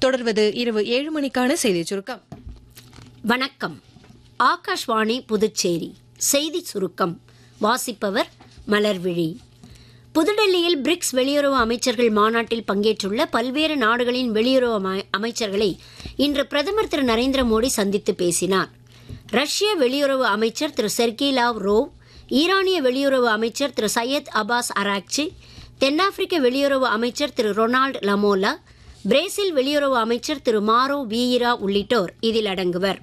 தொடர்வது இரவு ஏழு மணிக்கான செய்திச் சுருக்கம் வணக்கம் ஆகாஷ்வாணி புதுச்சேரி செய்தி சுருக்கம் வாசிப்பவர் மலர்விழி புதுடெல்லியில் பிரிக்ஸ் வெளியுறவு அமைச்சர்கள் மாநாட்டில் பங்கேற்றுள்ள பல்வேறு நாடுகளின் வெளியுறவு அமை- அமைச்சர்களை இன்று பிரதமர் திரு நரேந்திர மோடி சந்தித்து பேசினார் ரஷ்ய வெளியுறவு அமைச்சர் திரு செர்கி லாவ் ரோவ் ஈரானிய வெளியுறவு அமைச்சர் திரு சையத் அபாஸ் அராக்சி தென்னாப்பிரிக்க வெளியுறவு அமைச்சர் திரு ரொனால்ட் லமோலா பிரேசில் வெளியுறவு அமைச்சர் திரு மாரோ வீயிரா உள்ளிட்டோர் இதில் அடங்குவர்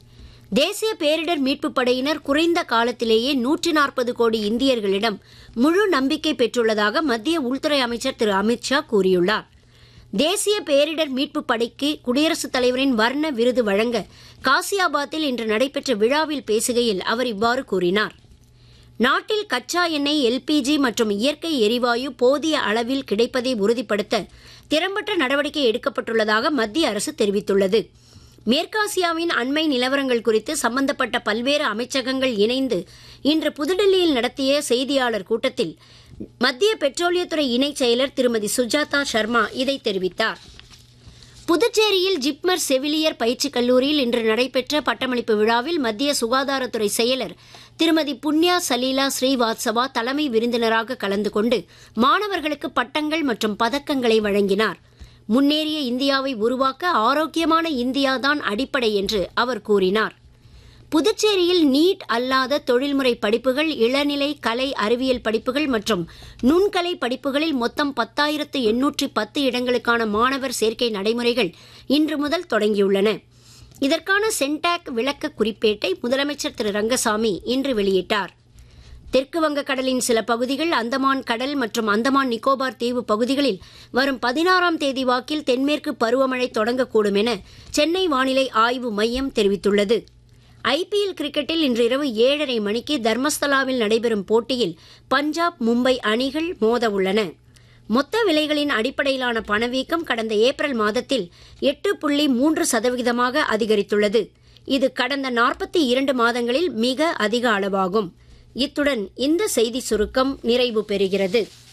தேசிய பேரிடர் மீட்புப் படையினர் குறைந்த காலத்திலேயே நூற்றி நாற்பது கோடி இந்தியர்களிடம் முழு நம்பிக்கை பெற்றுள்ளதாக மத்திய உள்துறை அமைச்சர் திரு அமித்ஷா கூறியுள்ளார் தேசிய பேரிடர் மீட்புப் படைக்கு குடியரசுத் தலைவரின் வர்ண விருது வழங்க காசியாபாத்தில் இன்று நடைபெற்ற விழாவில் பேசுகையில் அவர் இவ்வாறு கூறினார் நாட்டில் கச்சா எண்ணெய் எல்பிஜி மற்றும் இயற்கை எரிவாயு போதிய அளவில் கிடைப்பதை உறுதிப்படுத்த திறம்பட்ட நடவடிக்கை எடுக்கப்பட்டுள்ளதாக மத்திய அரசு தெரிவித்துள்ளது மேற்காசியாவின் அண்மை நிலவரங்கள் குறித்து சம்பந்தப்பட்ட பல்வேறு அமைச்சகங்கள் இணைந்து இன்று புதுடெல்லியில் நடத்திய செய்தியாளர் கூட்டத்தில் மத்திய பெட்ரோலியத்துறை இணைச் செயலர் திருமதி சுஜாதா சர்மா இதை தெரிவித்தார் புதுச்சேரியில் ஜிப்மர் செவிலியர் பயிற்சிக் கல்லூரியில் இன்று நடைபெற்ற பட்டமளிப்பு விழாவில் மத்திய சுகாதாரத்துறை செயலர் திருமதி புண்ணியா சலீலா ஸ்ரீவாத்சவா தலைமை விருந்தினராக கலந்து கொண்டு மாணவர்களுக்கு பட்டங்கள் மற்றும் பதக்கங்களை வழங்கினார் முன்னேறிய இந்தியாவை உருவாக்க ஆரோக்கியமான இந்தியாதான் அடிப்படை என்று அவர் கூறினார் புதுச்சேரியில் நீட் அல்லாத தொழில்முறை படிப்புகள் இளநிலை கலை அறிவியல் படிப்புகள் மற்றும் நுண்கலை படிப்புகளில் மொத்தம் பத்தாயிரத்து எண்ணூற்றி பத்து இடங்களுக்கான மாணவர் சேர்க்கை நடைமுறைகள் இன்று முதல் தொடங்கியுள்ளன இதற்கான சென்டாக் விளக்க குறிப்பேட்டை முதலமைச்சர் திரு ரங்கசாமி இன்று வெளியிட்டார் தெற்கு வங்கக்கடலின் சில பகுதிகள் அந்தமான் கடல் மற்றும் அந்தமான் நிக்கோபார் தீவு பகுதிகளில் வரும் பதினாறாம் தேதி வாக்கில் தென்மேற்கு பருவமழை தொடங்கக்கூடும் என சென்னை வானிலை ஆய்வு மையம் தெரிவித்துள்ளது ஐபிஎல் கிரிக்கெட்டில் இன்று இரவு ஏழரை மணிக்கு தர்மஸ்தலாவில் நடைபெறும் போட்டியில் பஞ்சாப் மும்பை அணிகள் மோத உள்ளன மொத்த விலைகளின் அடிப்படையிலான பணவீக்கம் கடந்த ஏப்ரல் மாதத்தில் எட்டு புள்ளி மூன்று சதவிகிதமாக அதிகரித்துள்ளது இது கடந்த நாற்பத்தி இரண்டு மாதங்களில் மிக அதிக அளவாகும் இத்துடன் இந்த செய்தி சுருக்கம் நிறைவு பெறுகிறது